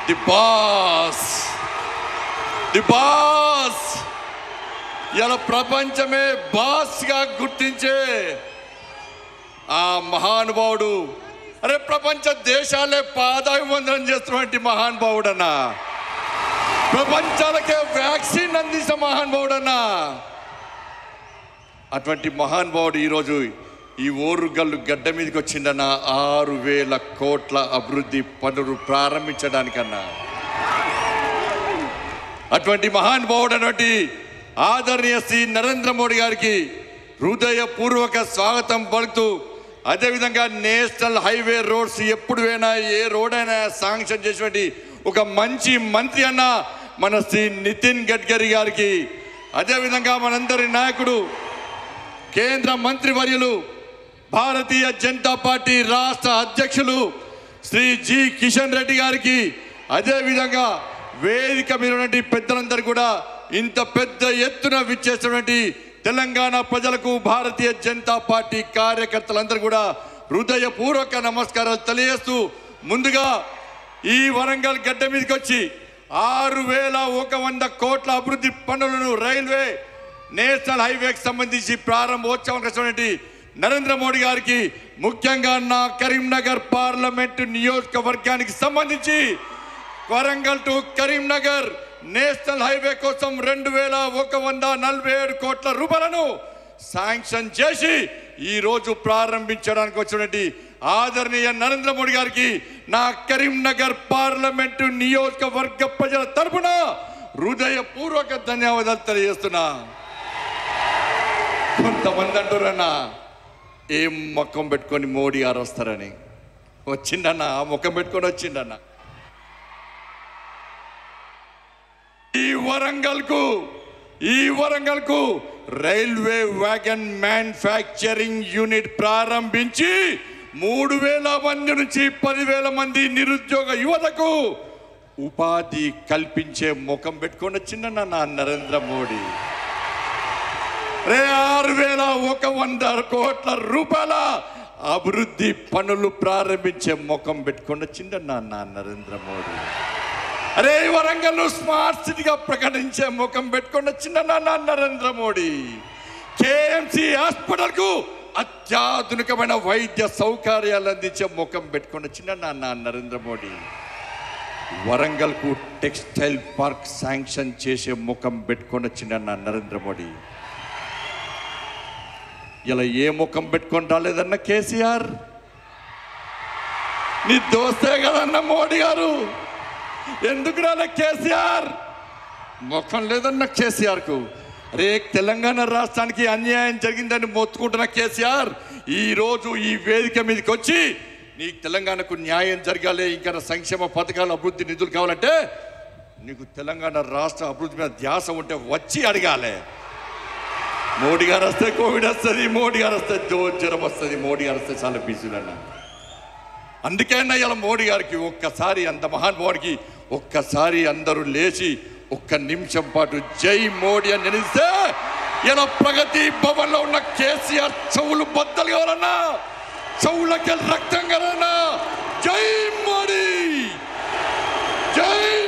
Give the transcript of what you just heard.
the boss the boss ఇలా ప్రపంచమే బాస్గా గుర్తించే ఆ మహానుభావుడు అరే ప్రపంచ దేశాలే పాదాభివందనం చేస్తున్నటువంటి మహానుభావుడన్నా ప్రపంచాలకే వ్యాక్సిన్ అందించిన మహానుభావుడన్నా అటువంటి మహానుభావుడు ఈరోజు ఈ ఓరుగల్లు గడ్డ మీదకి వచ్చిందన్న ఆరు వేల కోట్ల అభివృద్ధి పనులు ప్రారంభించడానికన్నా అటువంటి మహానుభావుడు అటువంటి ఆదరణీయ శ్రీ నరేంద్ర మోడీ గారికి హృదయపూర్వక స్వాగతం పలుకుతూ అదేవిధంగా నేషనల్ హైవే రోడ్స్ ఎప్పుడు అయినా ఏ రోడ్ అయినా శాంక్షన్ చేసినటువంటి ఒక మంచి మంత్రి అన్న మన శ్రీ నితిన్ గడ్కరీ గారికి అదేవిధంగా మనందరి నాయకుడు కేంద్ర మంత్రివర్యులు భారతీయ జనతా పార్టీ రాష్ట్ర అధ్యక్షులు శ్రీ జి కిషన్ రెడ్డి గారికి అదేవిధంగా వేదిక మీద ఉన్నటువంటి పెద్దలందరూ కూడా ఇంత పెద్ద ఎత్తున విచ్చేసినటువంటి తెలంగాణ ప్రజలకు భారతీయ జనతా పార్టీ కార్యకర్తలందరూ కూడా హృదయపూర్వక నమస్కారాలు తెలియజేస్తూ ముందుగా ఈ వరంగల్ గడ్డ మీదకి వచ్చి ఆరు వేల ఒక వంద కోట్ల అభివృద్ధి పనులను రైల్వే నేషనల్ హైవేకి సంబంధించి ప్రారంభోత్సవం వచ్చినటువంటి నరేంద్ర మోడీ గారికి ముఖ్యంగా నా కరీంనగర్ పార్లమెంటు నియోజకవర్గానికి సంబంధించి Warangal to Karimnagar national highway కోసం రెండు వేల ఒక వంద నలభై ఏడు కోట్ల రూపాయలను శాంక్షన్ చేసి ఈ రోజు ప్రారంభించడానికి వచ్చినటువంటి ఆదరణీయ నరేంద్ర మోడీ గారికి నా కరీంనగర్ పార్లమెంటు నియోజకవర్గ ప్రజల తరపున హృదయపూర్వక ధన్యవాదాలు తెలియజేస్తున్నా కొంతమంది అంటారన్నా ఏం ముఖం పెట్టుకొని మోడీ గారు వస్తారని వచ్చిండన్న ఆ ముఖం పెట్టుకొని వచ్చిండన్న ఈ వరంగల్ కు ఈ వరంగల్ కు రైల్వే వ్యాగన్ మ్యానుఫ్యాక్చరింగ్ యూనిట్ ప్రారంభించి మూడు వేల మంది నుంచి పదివేల మంది నిరుద్యోగ యువతకు ఉపాధి కల్పించే ముఖం పెట్టుకొని వచ్చిందన్న నా నరేంద్ర మోడీ రే ఆరు వేల ఒక వంద కోట్ల రూపాయల అభివృద్ధి పనులు ప్రారంభించే ముఖం పెట్టుకొని వచ్చిందన్న నా నరేంద్ర మోడీ అరే వరంగల్ స్మార్ట్ సిటీగా ప్రకటించే ముఖం పెట్టుకొని వచ్చిందన్న నా నరేంద్ర మోడీ కేఎంసి హాస్పిటల్ కు అత్యాధునికమైన వైద్య సౌకర్యాలు అందించే ముఖం పెట్టుకొని వచ్చిందన్న నా నరేంద్ర మోడీ వరంగల్ కు టెక్స్టైల్ పార్క్ శాంక్షన్ చేసే ముఖం పెట్టుకొని వచ్చిందన్న నరేంద్ర మోడీ ఇలా ఏ ముఖం పెట్టుకొని రాలేదన్న కేసీఆర్ నీ దోస్తే కదన్న మోడీ గారు ఎందుకు రాలే కేసీఆర్ ముఖం లేదన్న కేసీఆర్ కు రే తెలంగాణ రాష్ట్రానికి అన్యాయం జరిగిందని మొత్తుకుంటున్న కేసీఆర్ ఈ రోజు ఈ వేదిక మీదకి వచ్చి నీకు తెలంగాణకు న్యాయం జరగాలి ఇంకా సంక్షేమ పథకాలు అభివృద్ధి నిధులు కావాలంటే నీకు తెలంగాణ రాష్ట్ర అభివృద్ధి మీద ధ్యాస ఉంటే వచ్చి అడగాలి మోడీ గారు వస్తే కోవిడ్ వస్తుంది మోడీ గారు వస్తే జో జ్వరం వస్తుంది మోడీ గారు వస్తే చాలా బిజీలు అన్న అందుకేనా ఇలా మోడీ గారికి ఒక్కసారి అంత మహానుభావుడికి ఒక్కసారి అందరూ లేచి ఒక్క నిమిషం పాటు జై మోడీ అని నిలిస్తే ఇలా ప్రగతి భవన్ లో ఉన్న కేసీఆర్ చెవులు బద్దలు కావాలన్నా చెవులకి రక్తం కావాలన్నా జై మోడీ జై